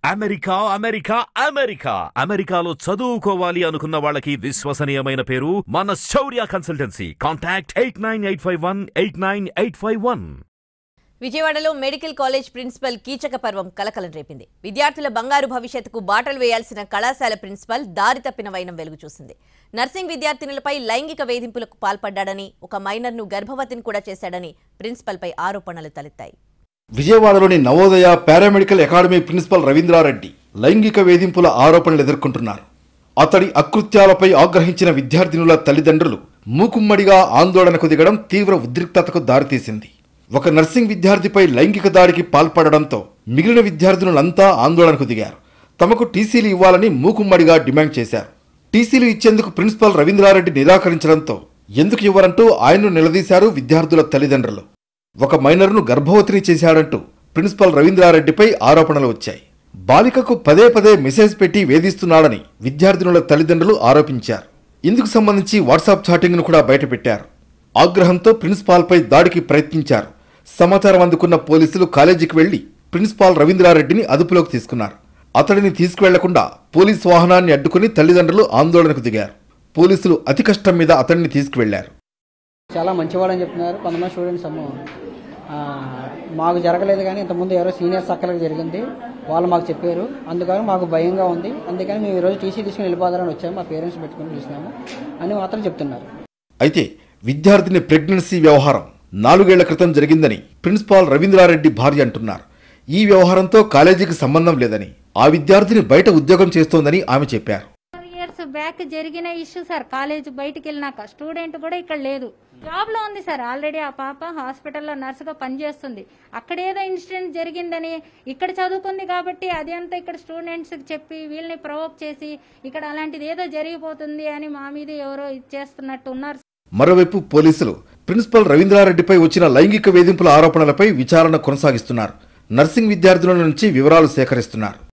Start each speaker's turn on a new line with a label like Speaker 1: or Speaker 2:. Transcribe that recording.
Speaker 1: America America America అమెరికాలో చదువుకోవాలి అనుకున్న వాళ్ళకి విశ్వసనీయమైన పేరు మన Shaurya consultancy contact eight nine eight five one eight nine eight five one
Speaker 2: విజయవాడలో మెడికల్ కాలేజ్ ప్రిన్సిపల్ కీచక పర్వం కలకలం రేపింది విద్యార్థుల బంగారు భవిష్యత్తుకు బాటలు వేయాల్సిన కళాశాల ప్రిన్సిపల్ దారి తప్పిన వైనం వెలుగు చూసింది నర్సింగ్ విద్యార్థినులపై లైంగిక వేధింపులకు పాల్పడ్డాడని ఒక మైనర్ను గర్భవతిని కూడా చేశాడని ప్రిన్సిపల్పై ఆరోపణలు తలెత్తాయి
Speaker 3: విజయవాడలోని Navodaya paramedical academy principal Ravindra Reddy లైంగిక వేధింపుల ఆరోపణలు ఎదుర్కొంటున్నారు అతడి అకృత్యాలపై ఆగ్రహించిన విద్యార్థినుల తల్లిదండ్రులు మూకుమ్మడిగా ఆందోళనకు దిగడం తీవ్ర ఉద్రిక్తతకు దారితీసింది ఒక నర్సింగ్ విద్యార్థిపై లైంగిక దాడికి పాల్పడడంతో మిగిలిన విద్యార్థినులంతా ఆందోళనకు దిగారు తమకు టీసీలు ఇవ్వాలని మూకుమ్మడిగా డిమాండ్ చేశారు టీసీలు ఇచ్చేందుకు ప్రిన్సిపల్ రవీంద్రారెడ్డి నిరాకరించడంతో ఎందుకు ఇవ్వరంటూ ఆయన్ను నిలదీశారు విద్యార్థుల తల్లిదండ్రులు ఒక మైనర్ను గర్భవతిని చేశాడంటూ ప్రిన్సిపల్ రవీంద్రారెడ్డిపై ఆరోపణలు వచ్చాయి బాలికకు పదే పదే మెసేజ్ పెట్టి వేధిస్తున్నాడని విద్యార్థినుల తల్లిదండ్రులు ఆరోపించారు ఇందుకు సంబంధించి వాట్సాప్ చాటింగ్ను కూడా బయటపెట్టారు ఆగ్రహంతో ప్రిన్సిపాల్పై దాడికి ప్రయత్నించారు సమాచారం అందుకున్న పోలీసులు కాలేజీకి వెళ్లి ప్రిన్సిపాల్ రవీంద్రారెడ్డిని అదుపులోకి తీసుకున్నారు అతడిని తీసుకువెళ్లకుండా పోలీస్ వాహనాన్ని అడ్డుకుని తల్లిదండ్రులు ఆందోళనకు దిగారు పోలీసులు అతి కష్టం మీద అతడిని తీసుకువెళ్లారు
Speaker 4: చాలా మంచివాడని చెప్తున్నారు కొంతమంది స్టూడెంట్స్ ఏమో ఆ, మాకు జరగలేదు కానీ ఇంతకుముందు ఎవరో సీనియర్స్ అక్కలకు జరిగింది వాళ్ళు మాకు చెప్పారు అందుకని మాకు భయంగా ఉంది అందుకని మేము ఈరోజు టీసీ తీసుకుని వెళ్ళిపోదారని వచ్చాము మా పేరెంట్స్ పెట్టుకుని పిలిచినాము అని మాత్రం చెప్తున్నారు
Speaker 3: అయితే విద్యార్థిని ప్రెగ్నెన్సీ వ్యవహారం నాలుగేళ్ల క్రితం జరిగిందని ప్రిన్సిపాల్ రవీంద్రారెడ్డి భార్య అంటున్నారు ఈ వ్యవహారంతో కాలేజీకి సంబంధం లేదని ఆ విద్యార్థిని బయట ఉద్యోగం చేస్తోందని ఆమె చెప్పారు
Speaker 5: ఇయర్స్ బ్యాక్ జరిగిన ఇష్యూ సార్ కాలేజ్ బయటికి వెళ్ళినాక స్టూడెంట్ కూడా ఇక్కడ లేదు జాబ్ లో ఉంది సార్ ఆల్రెడీ ఆ పాప హాస్పిటల్లో నర్సుగా పనిచేస్తుంది అక్కడ ఏదో ఇన్సిడెంట్ జరిగిందని ఇక్కడ చదువుకుంది కాబట్టి అది అంతా ఇక్కడ స్టూడెంట్స్ చెప్పి వీళ్ళని ప్రవోక్ చేసి ఇక్కడ అలాంటిది ఏదో జరిగిపోతుంది అని మా మీద ఎవరో ఇచ్చేస్తున్నట్టు ఉన్నారు
Speaker 3: మరోవైపు పోలీసులు ప్రిన్సిపల్ రవీంద్రారెడ్డిపై వచ్చిన లైంగిక వేధింపుల ఆరోపణలపై విచారణ కొనసాగిస్తున్నారు నర్సింగ్ విద్యార్థుల నుంచి వివరాలు సేకరిస్తున్నారు